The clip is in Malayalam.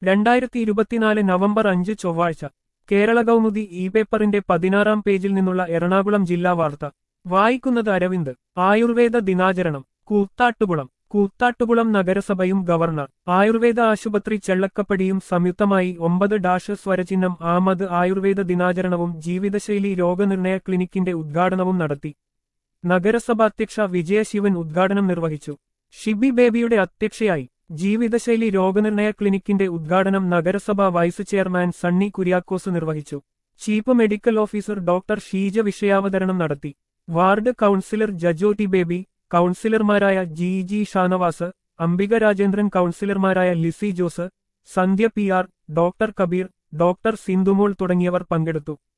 രണ്ടായിരത്തി ഇരുപത്തിനാല് നവംബർ അഞ്ച് ചൊവ്വാഴ്ച കേരള കൗമുദി ഇ പേപ്പറിന്റെ പതിനാറാം പേജിൽ നിന്നുള്ള എറണാകുളം ജില്ലാ വാർത്ത വായിക്കുന്നത് അരവിന്ദ് ആയുർവേദ ദിനാചരണം കൂത്താട്ടുകുളം കൂത്താട്ടുകുളം നഗരസഭയും ഗവർണർ ആയുർവേദ ആശുപത്രി ചെള്ളക്കപ്പടിയും സംയുക്തമായി ഒമ്പത് ഡാഷ് സ്വരചിഹ്നം ആമത് ആയുർവേദ ദിനാചരണവും ജീവിതശൈലി രോഗനിർണയ ക്ലിനിക്കിന്റെ ഉദ്ഘാടനവും നടത്തി നഗരസഭ അധ്യക്ഷ വിജയശിവൻ ഉദ്ഘാടനം നിർവഹിച്ചു ഷിബി ബേബിയുടെ അധ്യക്ഷയായി ജീവിതശൈലി രോഗനിർണയ ക്ലിനിക്കിന്റെ ഉദ്ഘാടനം നഗരസഭ വൈസ് ചെയർമാൻ സണ്ണി കുര്യാക്കോസ് നിർവഹിച്ചു chief medical officer doctor Sheeja വിഷയാവതരണം നടത്തി ward councillor Jajo T Baby കൗൺസിലർമാരായ ജി ജി ഷാനവാസ് അംബിക രാജേന്ദ്രൻ കൗൺസിലർമാരായ Lissy Jose Sandhya P R doctor Kabeer doctor Sindhumol തുടങ്ങിയവർ പങ്കെടുത്തു